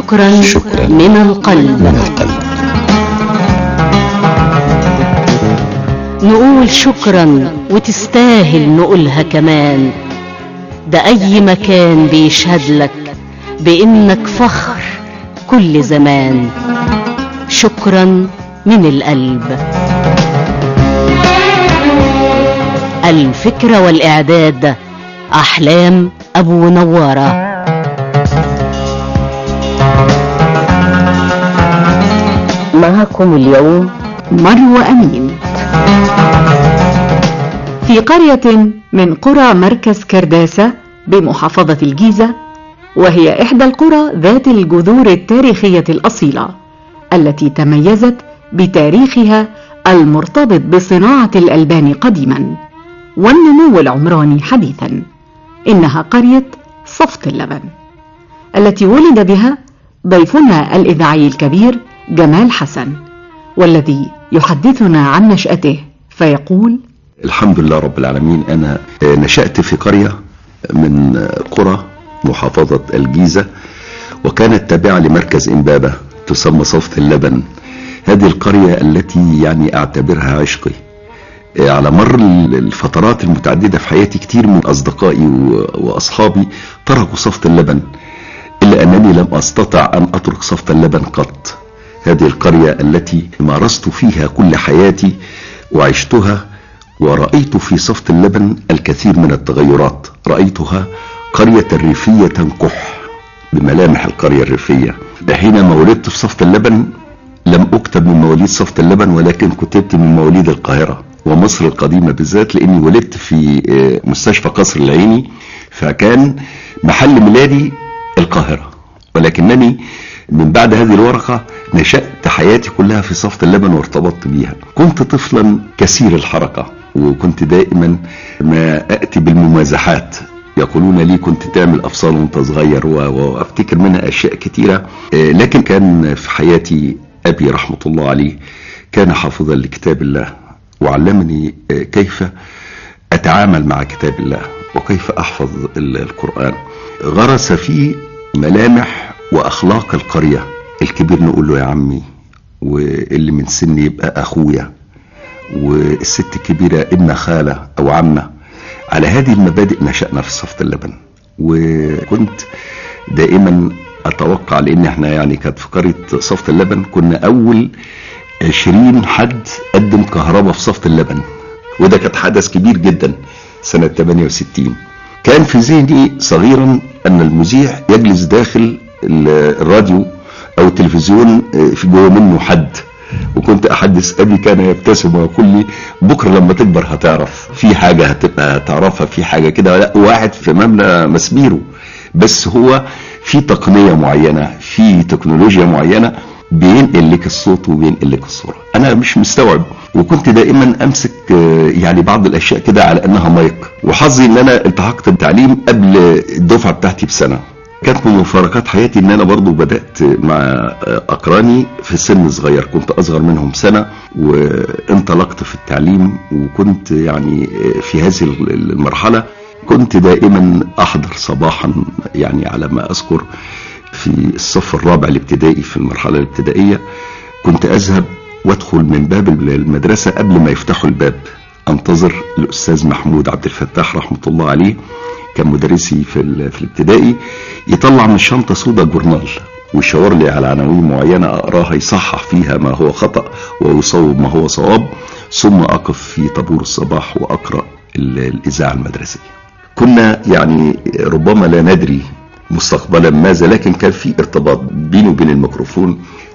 شكرا, شكرا من القلب من القلب نقول شكرا وتستاهل نقولها كمان ده أي مكان بيشهد لك بإنك فخر كل زمان شكرا من القلب الفكرة والإعداد أحلام أبو نوارة معكم اليوم مروى أمين في قرية من قرى مركز كرداسة بمحافظة الجيزة وهي إحدى القرى ذات الجذور التاريخية الأصيلة التي تميزت بتاريخها المرتبط بصناعة الألبان قديما والنمو العمراني حديثا إنها قرية صفت اللبن التي ولد بها ضيفنا الإذاعي الكبير جمال حسن والذي يحدثنا عن نشأته فيقول الحمد لله رب العالمين أنا نشأت في قرية من قرى محافظة الجيزة وكانت تابعة لمركز إمبابة تسمى صفت اللبن هذه القرية التي يعني أعتبرها عشقي على مر الفترات المتعددة في حياتي كتير من أصدقائي وأصحابي تركوا صفت اللبن إلا أنني لم أستطع أن أترك صفت اللبن قط هذه القرية التي مارست فيها كل حياتي وعشتها ورأيت في صفت اللبن الكثير من التغيرات رأيتها قرية ريفية تنكح بملامح القرية الريفية حينما ولدت في صفت اللبن لم أكتب من مواليد صفت اللبن ولكن كتبت من مواليد القاهرة ومصر القديمة بالذات لأني ولدت في مستشفى قصر العيني فكان محل ميلادي القاهرة ولكنني من بعد هذه الورقة نشأت حياتي كلها في صفت اللبن وارتبطت بيها كنت طفلا كثير الحركة وكنت دائما ما أتي بالممازحات يقولون لي كنت تعمل أفصال وانت صغير وأفتكر منها أشياء كثيرة لكن كان في حياتي أبي رحمة الله عليه كان حافظا لكتاب الله وعلمني كيف أتعامل مع كتاب الله وكيف أحفظ القرآن غرس في ملامح وأخلاق القرية الكبير نقول له يا عمي واللي من سني يبقى أخويا والست الكبيرة ابن خالة أو عمة على هذه المبادئ نشأنا في صفت اللبن وكنت دائما أتوقع لأن احنا يعني كانت في قرية صفت اللبن كنا أول عشرين حد قدم كهرباء في صفت اللبن وده كانت حدث كبير جدا سنة 68 كان في ذهني صغيرا أن المذيع يجلس داخل الراديو أو التلفزيون في جوه منه حد وكنت احدث ابي كان يبتسم ويقول لي بكره لما تكبر هتعرف في حاجه هتبقى تعرفها في حاجه كده لا واحد في مبنى مسبيره بس هو في تقنيه معينه في تكنولوجيا معينه بينقل لك الصوت وبينقل لك الصوره انا مش مستوعب وكنت دائما امسك يعني بعض الاشياء كده على انها مايك وحظي ان انا التحقت بالتعليم قبل الدفعه بتاعتي بسنه كانت من مفارقات حياتي ان انا برضو بدأت مع اقراني في سن صغير كنت اصغر منهم سنة وانطلقت في التعليم وكنت يعني في هذه المرحلة كنت دائما احضر صباحا يعني على ما اذكر في الصف الرابع الابتدائي في المرحلة الابتدائية كنت اذهب وادخل من باب المدرسة قبل ما يفتحوا الباب انتظر الاستاذ محمود عبد الفتاح رحمة الله عليه كان مدرسي في, في الابتدائي يطلع من الشنطة سودا جورنال ويشاور لي على عناوين معينة أقراها يصحح فيها ما هو خطأ ويصوب ما هو صواب ثم أقف في طابور الصباح وأقرأ الإذاعة المدرسية كنا يعني ربما لا ندري مستقبلا ماذا لكن كان في ارتباط بيني وبين الميكروفون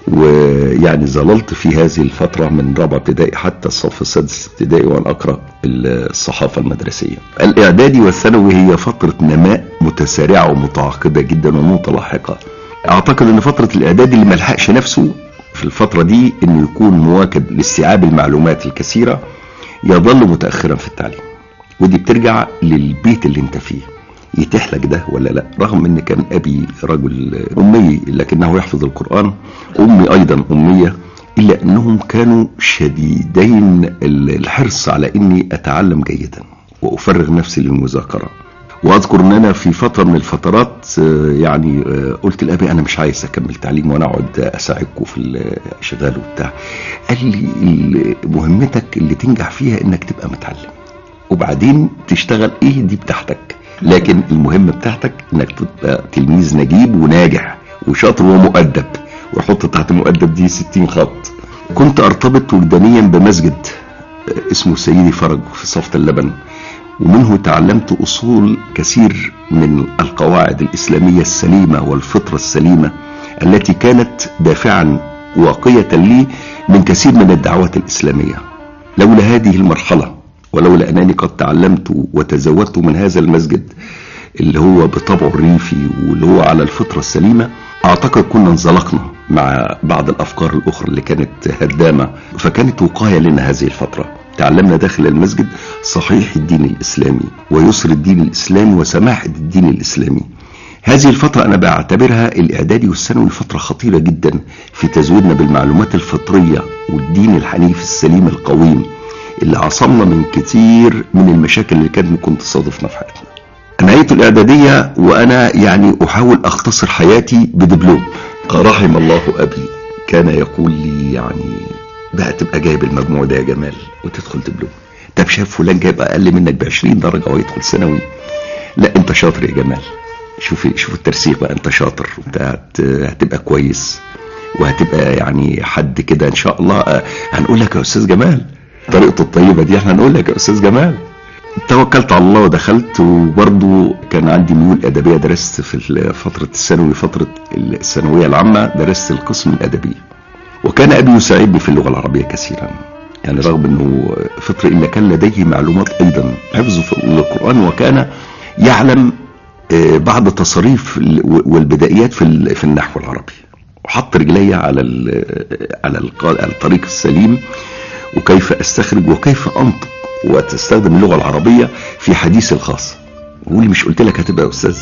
ويعني ظللت في هذه الفترة من رابعة ابتدائي حتى الصف السادس ابتدائي وأنا أقرأ الصحافة المدرسية الإعدادي والثانوي هي فترة نماء متسارعة ومتعاقبة جدا ومتلاحقة أعتقد أن فترة الإعدادي اللي ملحقش نفسه في الفترة دي أنه يكون مواكب لاستيعاب المعلومات الكثيرة يظل متأخرا في التعليم ودي بترجع للبيت اللي انت فيه يتيح لك ده ولا لا رغم ان كان ابي رجل امي لكنه يحفظ القرآن امي ايضا امية الا انهم كانوا شديدين الحرص على اني اتعلم جيدا وافرغ نفسي للمذاكرة واذكر ان انا في فتره من الفترات آه، يعني آه، قلت لابي انا مش عايز اكمل تعليم وانا اقعد اساعدكم في الشغال وبتاع قال لي ال- مهمتك اللي تنجح فيها انك تبقى متعلم وبعدين تشتغل ايه دي بتاعتك لكن المهمه بتاعتك انك تبقى تلميذ نجيب وناجح وشاطر ومؤدب وحط تحت مؤدب دي 60 خط كنت ارتبط وجدانيا بمسجد آه، اسمه سيدي فرج في صفة اللبن ومنه تعلمت أصول كثير من القواعد الإسلامية السليمة والفطرة السليمة التي كانت دافعا واقية لي من كثير من الدعوات الإسلامية لولا هذه المرحلة ولولا أنني قد تعلمت وتزودت من هذا المسجد اللي هو بطبعه الريفي واللي هو على الفطرة السليمة أعتقد كنا انزلقنا مع بعض الأفكار الأخرى اللي كانت هدامة فكانت وقاية لنا هذه الفترة تعلمنا داخل المسجد صحيح الدين الإسلامي ويسر الدين الإسلامي وسماحة الدين الإسلامي هذه الفترة أنا بعتبرها الإعدادي والثانوي فترة خطيرة جدا في تزويدنا بالمعلومات الفطرية والدين الحنيف السليم القويم اللي عصمنا من كتير من المشاكل اللي كانت ممكن تصادفنا في حياتنا نهاية الإعدادية وأنا يعني أحاول أختصر حياتي بدبلوم رحم الله أبي كان يقول لي يعني بقى تبقى جايب المجموع ده يا جمال وتدخل دبلوم طب شاف فلان جايب أقل منك ب 20 درجة ويدخل ثانوي لا أنت شاطر يا جمال شوف شوف الترسيخ بقى أنت شاطر أنت هت- هتبقى كويس وهتبقى يعني حد كده إن شاء الله آه، هنقول لك يا أستاذ جمال طريقته الطيبة دي احنا هنقول لك يا أستاذ جمال توكلت على الله ودخلت وبرضو كان عندي ميول أدبية درست في فترة الثانوي فترة الثانوية العامة درست القسم الأدبي وكان أبي يساعدني في اللغة العربية كثيرا يعني رغم أنه فطر إلا كان لديه معلومات أيضا حفظه في القرآن وكان يعلم آه، بعض تصاريف ال- والبدائيات في ال- في النحو العربي وحط رجلي على ال- على الق- على الطريق السليم وكيف استخرج وكيف انطق وتستخدم اللغه العربيه في حديثي الخاص وقولي مش قلت لك هتبقى استاذ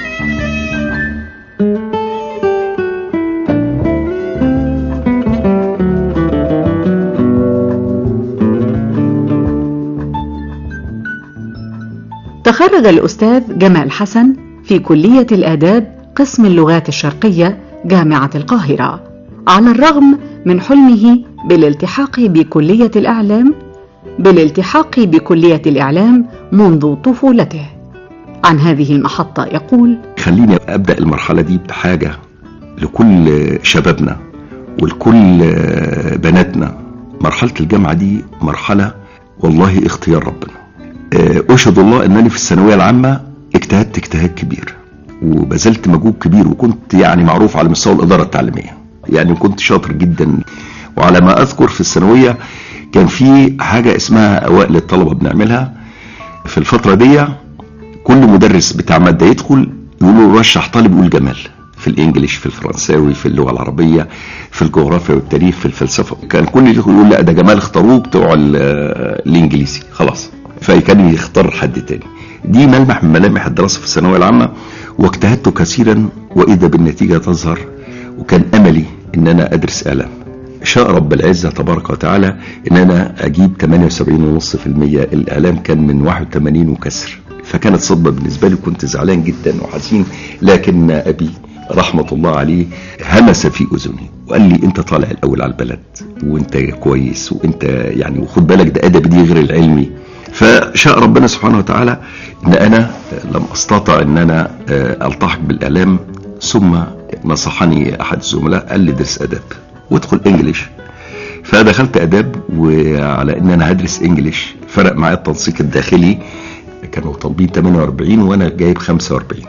تخرج الأستاذ جمال حسن في كلية الآداب قسم اللغات الشرقية جامعة القاهرة على الرغم من حلمه بالالتحاق بكلية الإعلام بالالتحاق بكلية الإعلام منذ طفولته عن هذه المحطة يقول خليني ابدا المرحله دي بحاجه لكل شبابنا ولكل بناتنا مرحله الجامعه دي مرحله والله اختيار ربنا آه، اشهد الله انني في الثانويه العامه اجتهدت اجتهاد كبير وبذلت مجهود كبير وكنت يعني معروف على مستوى الاداره التعليميه يعني كنت شاطر جدا وعلى ما اذكر في الثانويه كان في حاجه اسمها اوائل الطلبه بنعملها في الفتره دي كل مدرس بتاع ماده يدخل يقول له رشح طالب يقول جمال في الانجليش في الفرنساوي في اللغه العربيه في الجغرافيا والتاريخ في الفلسفه كان كل اللي يدخل يقول لا ده جمال اختاروه بتوع ال- الانجليزي خلاص فكان يختار حد تاني دي ملمح من ملامح الدراسه في الثانويه العامه واجتهدت كثيرا واذا بالنتيجه تظهر وكان املي ان انا ادرس اعلام شاء رب العزة تبارك وتعالى ان انا اجيب 78.5% الاعلام كان من 81 وكسر فكانت صدمة بالنسبة لي كنت زعلان جدا وحزين لكن ابي رحمة الله عليه همس في اذني وقال لي انت طالع الاول على البلد وانت كويس وانت يعني وخد بالك ده ادب دي غير العلمي فشاء ربنا سبحانه وتعالى ان انا لم استطع ان انا آه، التحق بالاعلام ثم نصحني احد الزملاء قال لي ادرس اداب وادخل انجليش فدخلت اداب وعلى ان انا هدرس انجليش فرق معايا التنسيق الداخلي كانوا طالبين 48 وانا جايب 45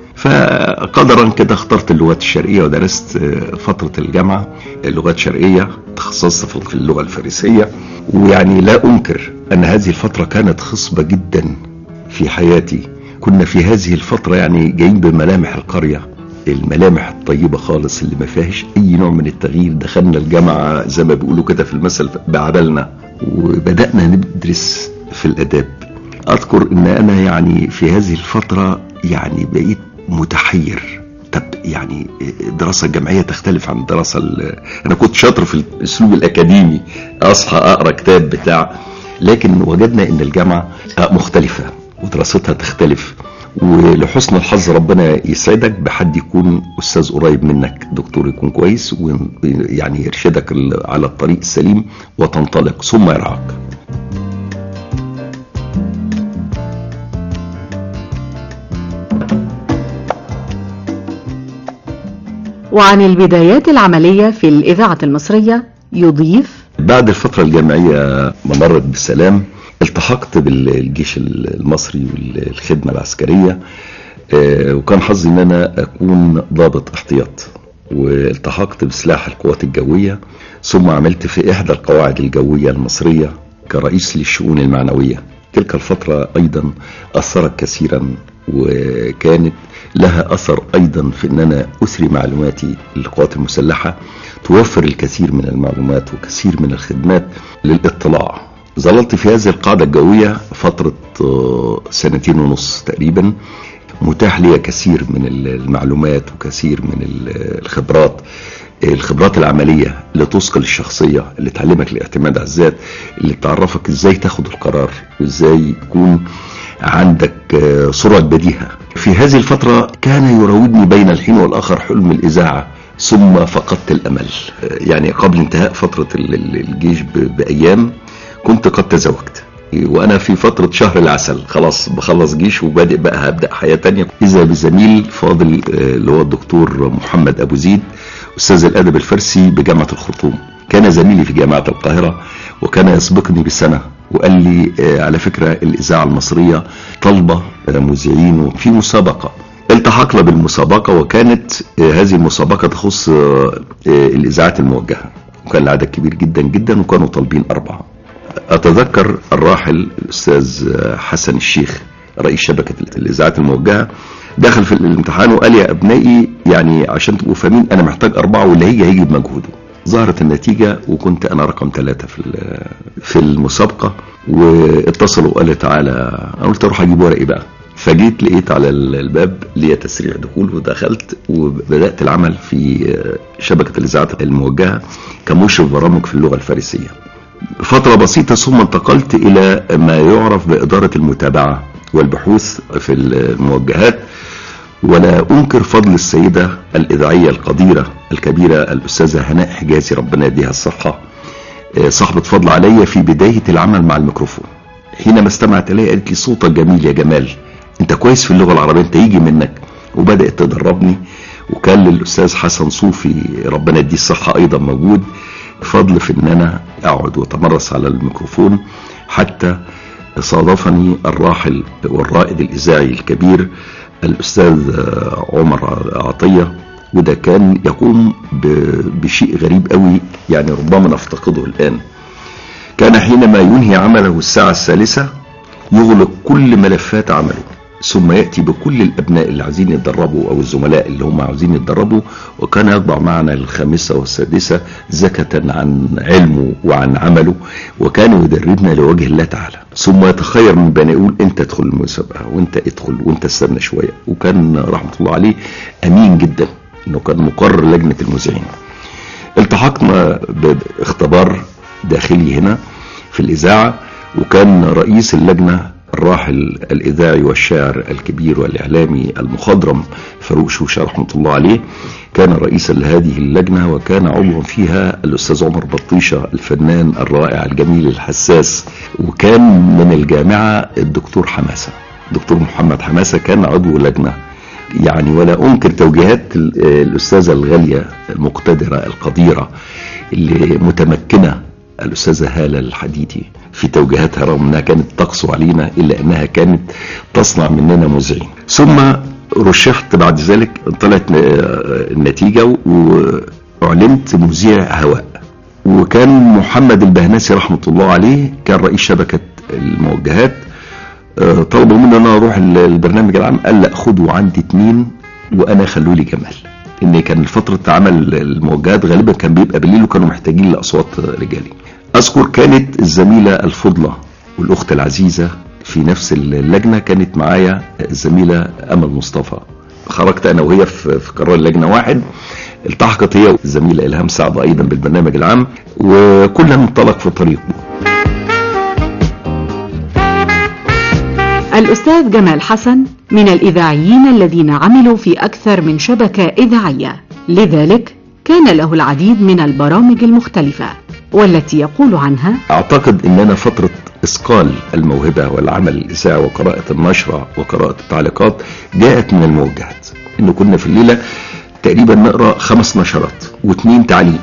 فقدرا كده اخترت اللغات الشرقيه ودرست آه، فتره الجامعه لغات شرقيه تخصصت في اللغه الفارسيه ويعني لا انكر ان هذه الفتره كانت خصبه جدا في حياتي كنا في هذه الفتره يعني جايين بملامح القريه الملامح الطيبة خالص اللي ما فيهاش أي نوع من التغيير دخلنا الجامعة زي ما بيقولوا كده في المثل بعبلنا وبدأنا ندرس في الآداب أذكر إن أنا يعني في هذه الفترة يعني بقيت متحير طب يعني الدراسة الجامعية تختلف عن الدراسة ال- أنا كنت شاطر في الأسلوب الأكاديمي أصحى أقرأ كتاب بتاع لكن وجدنا إن الجامعة مختلفة ودراستها تختلف ولحسن الحظ ربنا يسعدك بحد يكون استاذ قريب منك دكتور يكون كويس ويعني يرشدك على الطريق السليم وتنطلق ثم يرعاك وعن البدايات العملية في الإذاعة المصرية يضيف بعد الفترة الجامعية ما مرت بسلام التحقت بالجيش المصري والخدمة العسكرية آه، وكان حظي ان انا اكون ضابط احتياط والتحقت بسلاح القوات الجوية ثم عملت في احدى القواعد الجوية المصرية كرئيس للشؤون المعنوية تلك الفترة ايضا اثرت كثيرا وكانت لها اثر ايضا في ان انا اثري معلوماتي للقوات المسلحة توفر الكثير من المعلومات وكثير من الخدمات للاطلاع ظللت في هذه القاعدة الجوية فترة آه، سنتين ونص تقريبا متاح لي كثير من المعلومات وكثير من الخبرات الخبرات العملية اللي تثقل الشخصية اللي تعلمك الاعتماد على الذات اللي تعرفك ازاي تاخد القرار وازاي يكون عندك آه، سرعة بديهة في هذه الفترة كان يراودني بين الحين والآخر حلم الإذاعة ثم فقدت الأمل آه، يعني قبل انتهاء فترة الجيش بأيام كنت قد تزوجت وانا في فترة شهر العسل خلاص بخلص جيش وبادئ بقى هبدأ حياة تانية اذا بزميل فاضل آه، اللي هو الدكتور محمد ابو زيد استاذ الادب الفارسي بجامعة الخرطوم كان زميلي في جامعة القاهرة وكان يسبقني بسنة وقال لي آه، على فكرة الاذاعة المصرية طلبة آه، مذيعين وفي مسابقة التحقنا بالمسابقة وكانت هذه المسابقة تخص الاذاعات الموجهة وكان العدد كبير جدا جدا وكانوا طالبين اربعة اتذكر الراحل الاستاذ حسن الشيخ رئيس شبكة الاذاعات الموجهة دخل في الامتحان وقال يا ابنائي يعني عشان تبقوا فاهمين انا محتاج اربعة واللي هيجي هيجي بمجهوده ظهرت النتيجة وكنت انا رقم ثلاثة في في المسابقة واتصلوا وقال تعالى انا قلت اروح اجيب ورقي بقى فجيت لقيت على الباب ليا تسريع دخول ودخلت وبدات العمل في شبكه الاذاعات الموجهه كمشرف برامج في اللغه الفارسيه فترة بسيطة ثم انتقلت إلى ما يعرف بإدارة المتابعة والبحوث في الموجهات ولا أنكر فضل السيدة الإذاعية القديرة الكبيرة الأستاذة هناء حجازي ربنا يديها الصحة آه، صاحبة فضل عليا في بداية العمل مع الميكروفون حينما استمعت إليها قالت لي صوتك جميل يا جمال أنت كويس في اللغة العربية أنت يجي منك وبدأت تدربني وكان للأستاذ حسن صوفي ربنا يديه الصحة أيضا موجود فضل في ان انا اقعد واتمرس على الميكروفون حتى صادفني الراحل والرائد الاذاعي الكبير الاستاذ عمر عطيه وده كان يقوم بشيء غريب قوي يعني ربما نفتقده الان كان حينما ينهي عمله الساعه الثالثه يغلق كل ملفات عمله ثم يأتي بكل الأبناء اللي عايزين يتدربوا أو الزملاء اللي هم عاوزين يتدربوا وكان يطبع معنا الخامسة والسادسة زكاة عن علمه وعن عمله وكان يدربنا لوجه الله تعالى ثم يتخير من بني يقول انت ادخل المسابقة وانت ادخل وانت استنى شوية وكان رحمة الله عليه أمين جدا انه كان مقرر لجنة المذيعين التحقنا باختبار داخلي هنا في الإذاعة وكان رئيس اللجنة الراحل الإذاعي والشاعر الكبير والإعلامي المخضرم فاروق شوشة رحمة الله عليه كان رئيسا لهذه اللجنة وكان عضوا فيها الأستاذ عمر بطيشة الفنان الرائع الجميل الحساس وكان من الجامعة الدكتور حماسة دكتور محمد حماسة كان عضو لجنة يعني ولا أنكر توجيهات الأستاذة الغالية المقتدرة القديرة اللي متمكنة الأستاذة هالة الحديدي في توجيهاتها رغم أنها كانت تقسو علينا إلا أنها كانت تصنع مننا مذيعين ثم رشحت بعد ذلك طلعت النتيجة وأعلنت مذيع هواء وكان محمد البهناسي رحمة الله عليه كان رئيس شبكة الموجهات طلبوا مني انا اروح البرنامج العام قال لا خدوا عندي اتنين وانا خلوا لي جمال ان كان فترة عمل الموجهات غالبا كان بيبقى بالليل وكانوا محتاجين لاصوات رجالي اذكر كانت الزميلة الفضلة والاخت العزيزة في نفس اللجنة كانت معايا الزميلة امل مصطفى خرجت انا وهي في قرار اللجنة واحد التحقت هي الزميلة الهام سعد ايضا بالبرنامج العام وكلنا انطلق في طريقه الأستاذ جمال حسن من الإذاعيين الذين عملوا في أكثر من شبكة إذاعية لذلك كان له العديد من البرامج المختلفة والتي يقول عنها اعتقد ان انا فترة اثقال الموهبة والعمل الاذاعي وقراءة النشرة وقراءة التعليقات جاءت من الموجهات انه كنا في الليلة تقريبا نقرا خمس نشرات واثنين تعليق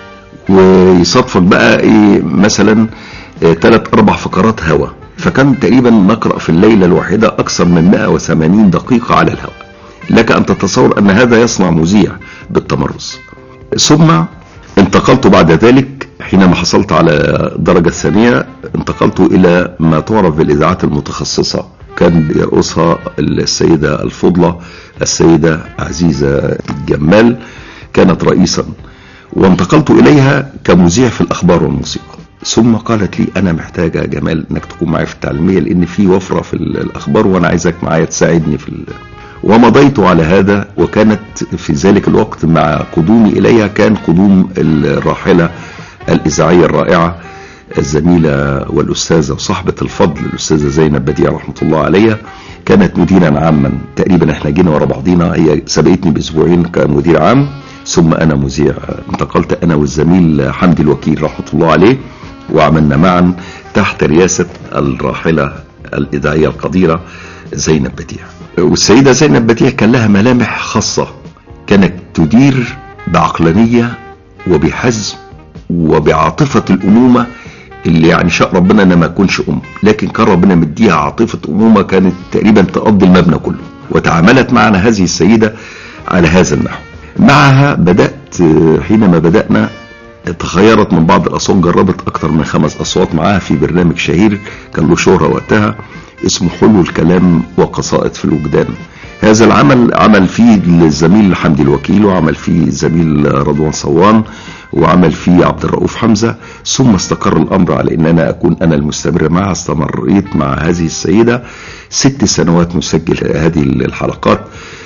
ويصادفك بقى ايه مثلا ثلاث اربع فقرات هوا فكان تقريبا نقرا في الليله الواحده اكثر من 180 دقيقه على الهواء لك ان تتصور ان هذا يصنع مذيع بالتمرس ثم انتقلت بعد ذلك حينما حصلت على الدرجه الثانيه انتقلت الى ما تعرف بالاذاعات المتخصصه كان يرقصها السيده الفضله السيده عزيزه الجمال كانت رئيسا وانتقلت اليها كمذيع في الاخبار والموسيقى ثم قالت لي انا محتاجه يا جمال انك تكون معايا في التعليميه لان في وفره في الاخبار وانا عايزك معايا تساعدني في ال... ومضيت على هذا وكانت في ذلك الوقت مع قدومي اليها كان قدوم الراحله الاذاعيه الرائعه الزميله والاستاذه وصاحبه الفضل الاستاذه زينب بديع رحمه الله عليها كانت مديرا عاما تقريبا احنا جينا ورا بعضينا هي سبقتني باسبوعين كمدير عام ثم انا مذيع انتقلت انا والزميل حمدي الوكيل رحمه الله عليه وعملنا معا تحت رئاسه الراحله الاذاعيه القديره زينب بديع والسيده زينب بديع كان لها ملامح خاصه كانت تدير بعقلانيه وبحزم وبعاطفه الامومه اللي يعني شاء ربنا ان ما اكونش ام لكن كان ربنا مديها عاطفه امومه كانت تقريبا تقضي المبنى كله وتعاملت معنا هذه السيده على هذا النحو معها بدات حينما بدانا تخيرت من بعض الاصوات جربت اكثر من خمس اصوات معاها في برنامج شهير كان له شهره وقتها اسمه حلو الكلام وقصائد في الوجدان هذا العمل عمل فيه الزميل حمدي الوكيل وعمل فيه الزميل رضوان صوان وعمل فيه عبد الرؤوف حمزة ثم استقر الأمر على أن أنا أكون أنا المستمر معها استمريت مع هذه السيدة ست سنوات نسجل هذه الحلقات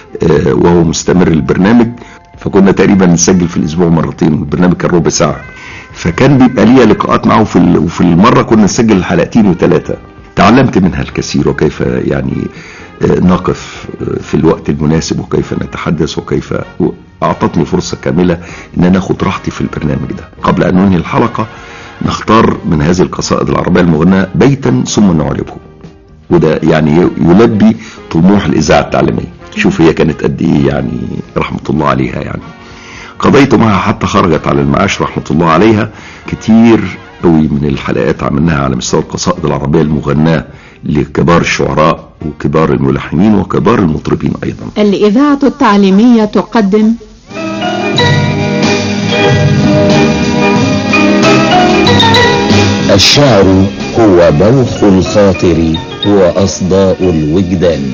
وهو مستمر البرنامج فكنا تقريبا نسجل في الأسبوع مرتين البرنامج كان ربع ساعة فكان بيبقى ليا لقاءات معه وفي المرة كنا نسجل حلقتين وثلاثة تعلمت منها الكثير وكيف يعني نقف في الوقت المناسب وكيف نتحدث وكيف اعطتني فرصه كامله ان انا اخد راحتي في البرنامج ده قبل ان ننهي الحلقه نختار من هذه القصائد العربيه المغناه بيتا ثم نعربه وده يعني يلبي طموح الاذاعه التعليميه شوف هي كانت قد ايه يعني رحمه الله عليها يعني قضيت معها حتى خرجت على المعاش رحمه الله عليها كتير قوي من الحلقات عملناها على مستوى القصائد العربيه المغناه لكبار الشعراء وكبار الملحنين وكبار المطربين ايضا الإذاعة التعليمية تقدم الشعر هو بوخ الخاطر وأصداء الوجدان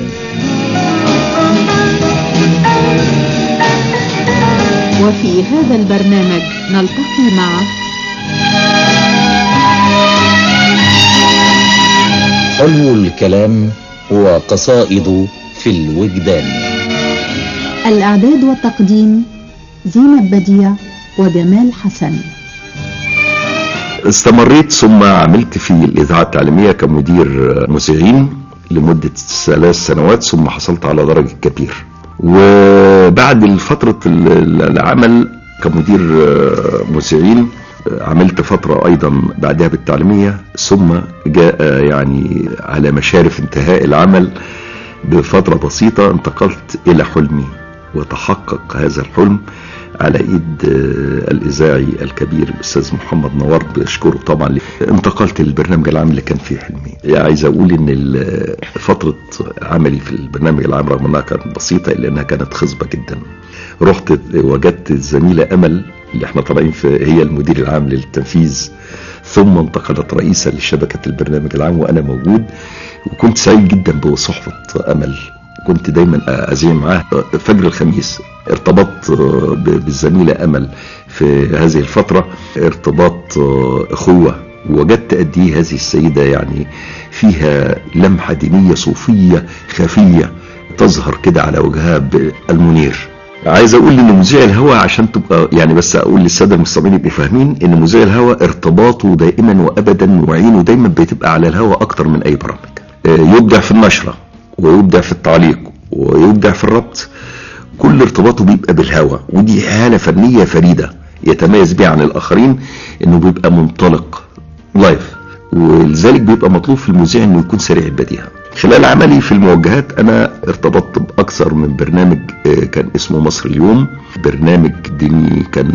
وفي هذا البرنامج نلتقي مع حلو الكلام وقصائد في الوجدان الإعداد والتقديم زينب بديع وجمال حسن استمريت ثم عملت في الاذاعه التعليميه كمدير مذيعين لمده ثلاث سنوات ثم حصلت على درجه كبير وبعد فتره العمل كمدير مذيعين عملت فترة أيضا بعدها بالتعليمية ثم جاء يعني على مشارف انتهاء العمل بفترة بسيطة انتقلت إلى حلمي وتحقق هذا الحلم على ايد الاذاعي الكبير الاستاذ محمد نوار بشكره طبعا انتقلت للبرنامج العام اللي كان فيه حلمي يعني عايز اقول ان فتره عملي في البرنامج العام رغم انها كانت بسيطه الا انها كانت خصبه جدا رحت وجدت الزميله امل اللي احنا طالعين في هي المدير العام للتنفيذ ثم انتقلت رئيسة لشبكة البرنامج العام وأنا موجود وكنت سعيد جدا بصحبة أمل كنت دايما أذيع معاه فجر الخميس ارتبطت بالزميلة أمل في هذه الفترة ارتباط أخوة وجدت قد ايه هذه السيدة يعني فيها لمحة دينية صوفية خفية تظهر كده على وجهها بالمنير عايز اقول ان مذيع الهوا عشان تبقى يعني بس اقول للساده المستمعين يبقوا فاهمين ان مذيع الهوا ارتباطه دائما وابدا وعينه دايما بتبقى على الهوا اكتر من اي برامج يبدع في النشرة ويبدع في التعليق ويبدع في الربط كل ارتباطه بيبقى بالهوى ودي حالة فنية فريدة يتميز بيها عن الآخرين إنه بيبقى منطلق لايف ولذلك بيبقى مطلوب في المذيع إنه يكون سريع البديهة خلال عملي في الموجهات أنا ارتبطت بأكثر من برنامج كان اسمه مصر اليوم برنامج ديني كان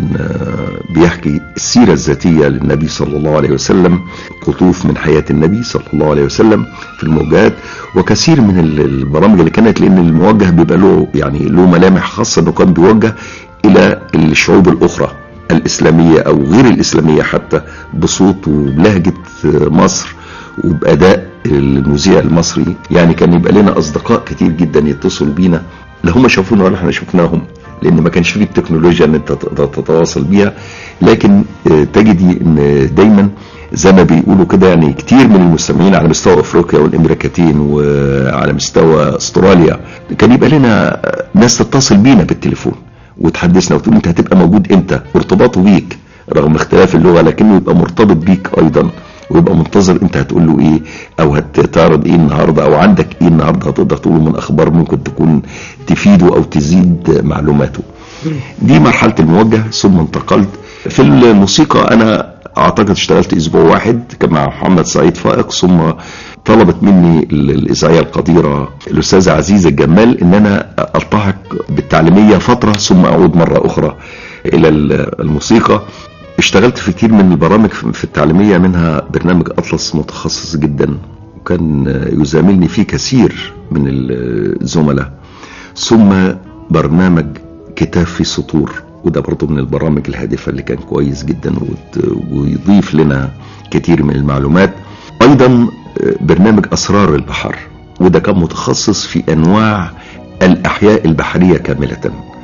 بيحكي السيرة الذاتية للنبي صلى الله عليه وسلم قطوف من حياة النبي صلى الله عليه وسلم في الموجهات وكثير من البرامج اللي كانت لأن الموجه بيبقى له يعني له ملامح خاصة إنه كان بيوجه إلى الشعوب الأخرى الإسلامية أو غير الإسلامية حتى بصوت وبلهجة مصر وبأداء المذيع المصري يعني كان يبقى لنا أصدقاء كتير جدا يتصلوا بينا لا هم شافونا ولا احنا شفناهم لان ما كانش فيه التكنولوجيا ان انت تتواصل بيها لكن تجدي ان دايما زي ما بيقولوا كده يعني كتير من المستمعين على مستوى افريقيا والامريكتين وعلى مستوى استراليا كان يبقى لنا ناس تتصل بينا بالتليفون وتحدثنا وتقول انت هتبقى موجود امتى وارتباطه بيك رغم اختلاف اللغه لكنه يبقى مرتبط بيك ايضا ويبقى منتظر انت هتقول له ايه او هتعرض ايه النهارده او عندك ايه النهارده هتقدر تقوله من اخبار ممكن تكون تفيده او تزيد معلوماته دي مرحله الموجه ثم انتقلت في الموسيقى انا اعتقد اشتغلت اسبوع واحد كان مع محمد سعيد فائق ثم طلبت مني الاذاعيه القديره الاستاذه عزيزه الجمال ان انا التحق بالتعليميه فتره ثم اعود مره اخرى الى الموسيقى اشتغلت في كتير من البرامج في التعليمية منها برنامج أطلس متخصص جدا وكان يزاملني فيه كثير من الزملاء ثم برنامج كتاب في سطور وده برضه من البرامج الهادفة اللي كان كويس جدا ويضيف لنا كتير من المعلومات أيضا برنامج أسرار البحر وده كان متخصص في أنواع الأحياء البحرية كاملة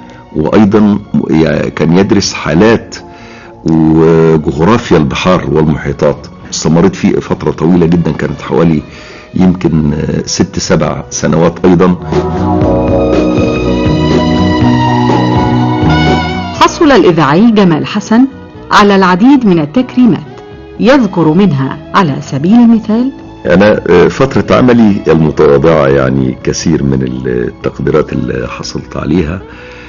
وأيضا كان يدرس حالات وجغرافيا البحار والمحيطات استمرت فيه فترة طويلة جدا كانت حوالي يمكن ست سبع سنوات أيضا حصل الإذاعي جمال حسن على العديد من التكريمات يذكر منها على سبيل المثال أنا فترة عملي المتواضعة يعني كثير من التقديرات اللي حصلت عليها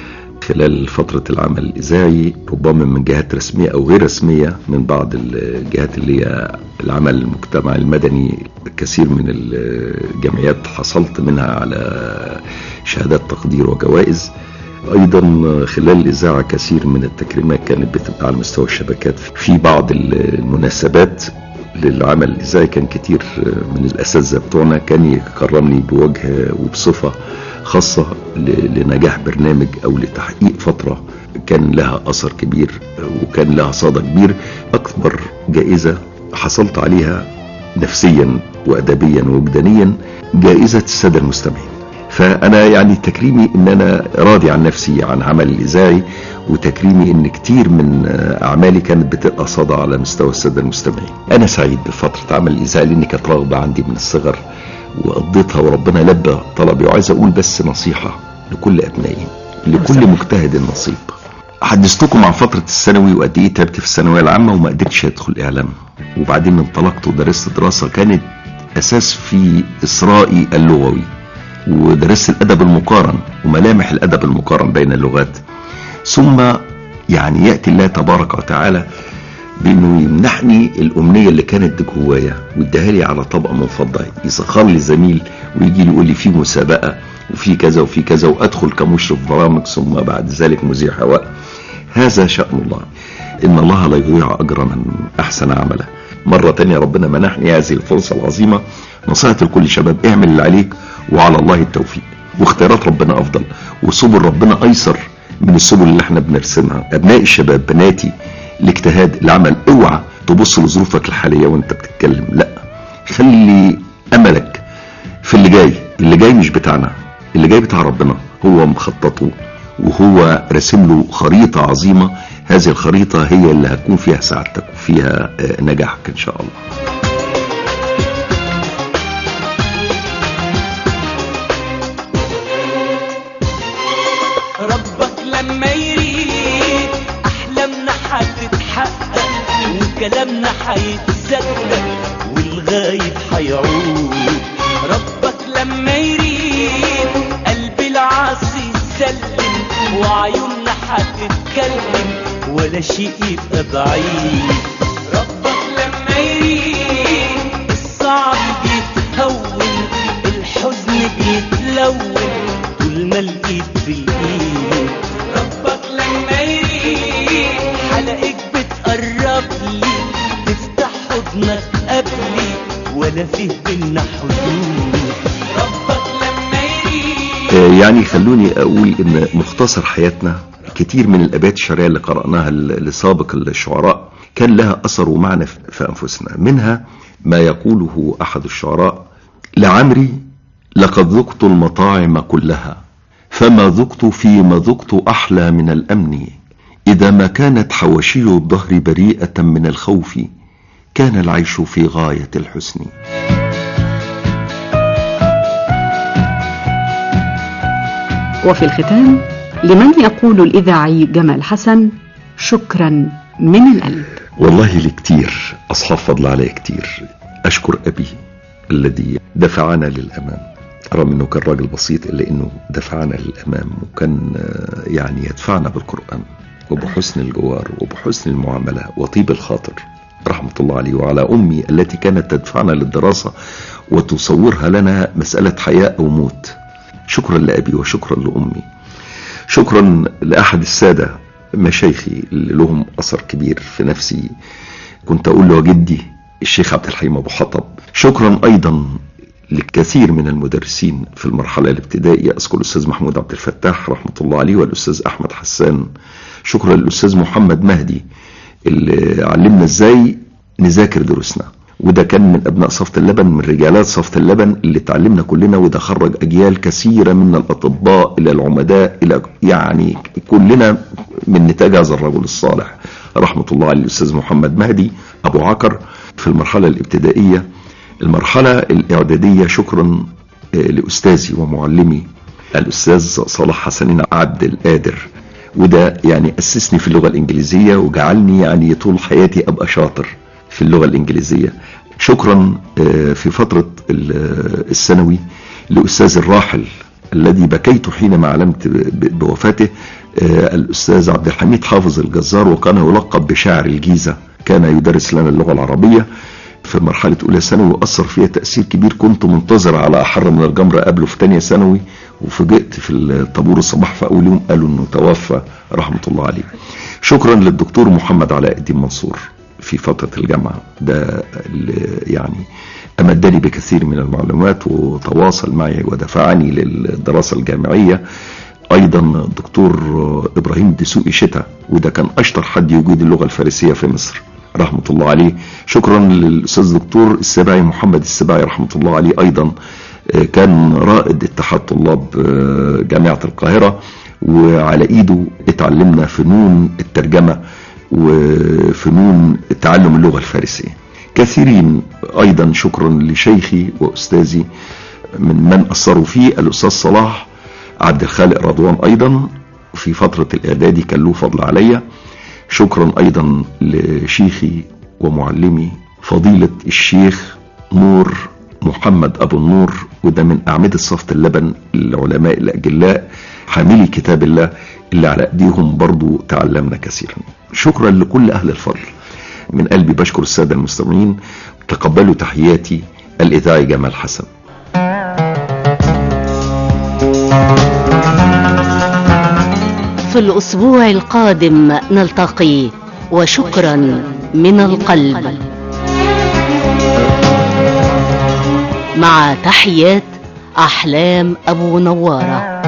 خلال فترة العمل الإذاعي ربما من جهات رسمية أو غير رسمية من بعض الجهات اللي هي العمل المجتمع المدني كثير من الجمعيات حصلت منها على شهادات تقدير وجوائز أيضا خلال الإذاعة كثير من التكريمات كانت بتبقى على مستوى الشبكات في بعض المناسبات للعمل الإذاعي كان كتير من الأساتذة بتوعنا كان يكرمني بوجه وبصفة خاصة لنجاح برنامج أو لتحقيق فترة كان لها أثر كبير وكان لها صدى كبير أكبر جائزة حصلت عليها نفسيا وأدبيا ووجدانيا جائزة السادة المستمعين فأنا يعني تكريمي إن أنا راضي عن نفسي عن عمل الإذاعي وتكريمي إن كتير من أعمالي كانت بتبقى صدى على مستوى السادة المستمعين أنا سعيد بفترة عمل الإذاعي لأن كانت رغبة عندي من الصغر وقضيتها وربنا لبى طلبي وعايز اقول بس نصيحة لكل ابنائي لكل مجتهد نصيب حدثتكم عن فترة الثانوي وقد ايه تعبت في الثانوية العامة وما قدرتش ادخل اعلام وبعدين انطلقت ودرست دراسة كانت اساس في اثرائي اللغوي ودرست الادب المقارن وملامح الادب المقارن بين اللغات ثم يعني ياتي الله تبارك وتعالى بانه يمنحني الامنيه اللي كانت جوايا واداها لي على طبق من فضه يسخر لي زميل ويجي لي يقول لي في مسابقه وفي كذا وفي كذا وادخل كمشرف برامج ثم بعد ذلك مذيع هواء هذا شان الله ان الله لا يضيع اجر من احسن عمله مره تانية ربنا منحني هذه الفرصه العظيمه نصيحه لكل شباب اعمل اللي عليك وعلى الله التوفيق واختيارات ربنا افضل وسبل ربنا ايسر من السبل اللي احنا بنرسمها ابناء الشباب بناتي الاجتهاد العمل اوعى تبص لظروفك الحاليه وانت بتتكلم لا خلي املك في اللي جاي اللي جاي مش بتاعنا اللي جاي بتاع ربنا هو مخططه وهو راسم له خريطه عظيمه هذه الخريطه هي اللي هتكون فيها سعادتك وفيها نجاحك ان شاء الله ربك لما يريد احلامنا هتتحقق وكلامنا هيتصدق والغايب هيعود لما يريد قلب العاصي يسلم وعيوننا هتتكلم ولا شيء يبقى بعيد ربك لما يريد الصعب بيتهون الحزن بيتلون طول ما الايد في الايد ربك لما يريد حلقك بتقرب لي تفتح حضنك قبلي ولا فيه بينا حدود ربك لما يريد آه، يعني خلوني اقول ان مختصر حياتنا كتير من الابيات الشعريه اللي قراناها ل- لسابق الشعراء كان لها اثر ومعنى في في انفسنا منها ما يقوله احد الشعراء لعمري لقد ذقت المطاعم كلها فما ذقت فيما ذقت احلى من الامن اذا ما كانت حواشي الظهر بريئه من الخوف كان العيش في غايه الحسن وفي الختام لمن يقول الإذاعي جمال حسن شكرا من القلب والله لي كتير أصحاب فضل علي كتير أشكر أبي الذي دفعنا للأمام رغم أنه كان راجل بسيط إلا أنه دفعنا للأمام وكان آه، يعني يدفعنا بالقرآن وبحسن الجوار وبحسن المعاملة وطيب الخاطر رحمة الله عليه وعلى أمي التي كانت تدفعنا للدراسة وتصورها لنا مسألة حياة أو موت شكرا لأبي وشكرا لأمي شكرا لأحد السادة مشايخي اللي لهم أثر كبير في نفسي كنت أقول له جدي الشيخ عبد الحليم أبو حطب شكرا أيضا لكثير من المدرسين في المرحلة الابتدائية أذكر الأستاذ محمود عبد الفتاح رحمة الله عليه والأستاذ أحمد حسان شكرا للأستاذ محمد مهدي اللي علمنا إزاي نذاكر دروسنا وده كان من ابناء صفة اللبن من رجالات صفة اللبن اللي اتعلمنا كلنا وده خرج اجيال كثيره من الاطباء الى العمداء الى يعني كلنا من نتاج هذا الرجل الصالح رحمه الله عليه الاستاذ محمد مهدي ابو عكر في المرحله الابتدائيه المرحله الاعداديه شكرا آه، لاستاذي ومعلمي الاستاذ صلاح حسنين عبد القادر وده يعني اسسني في اللغه الانجليزيه وجعلني يعني طول حياتي ابقى شاطر في اللغه الانجليزيه شكرا آه، في فتره ال- آه، الثانوي لاستاذ الراحل الذي بكيت حينما علمت ب- بوفاته آه، الاستاذ عبد الحميد حافظ الجزار وكان يلقب بشاعر الجيزه كان يدرس لنا اللغه العربيه في مرحلة أولى ثانوي وأثر فيها تأثير كبير كنت منتظر على أحر من الجمر قبله في تانية ثانوي وفوجئت في الطابور الصباح في أول يوم قالوا إنه توفى رحمة الله عليه. شكرا للدكتور محمد علاء الدين منصور في فترة الجامعة ده اللي يعني أمدني بكثير من المعلومات وتواصل معي ودفعني للدراسة الجامعية ايضا الدكتور ابراهيم الدسوقي شتا وده كان اشطر حد يجيد اللغه الفارسيه في مصر رحمه الله عليه شكرا للاستاذ الدكتور السباعي محمد السباعي رحمه الله عليه ايضا آه، كان رائد اتحاد طلاب آه، جامعه القاهره وعلى ايده اتعلمنا فنون الترجمه وفنون تعلم اللغه الفارسيه كثيرين ايضا شكرا لشيخي واستاذي من من اثروا فيه الاستاذ صلاح عبد الخالق رضوان ايضا في فترة الاعدادي كان له فضل عليا شكرا ايضا لشيخي ومعلمي فضيلة الشيخ نور محمد ابو النور وده من اعمدة صفة اللبن العلماء الاجلاء حاملي كتاب الله اللي على ايديهم برضو تعلمنا كثيرا شكرا لكل اهل الفضل من قلبي بشكر السادة المستمعين تقبلوا تحياتي الاذاعي جمال حسن في الأسبوع القادم نلتقي وشكرا من القلب مع تحيات أحلام أبو نوارة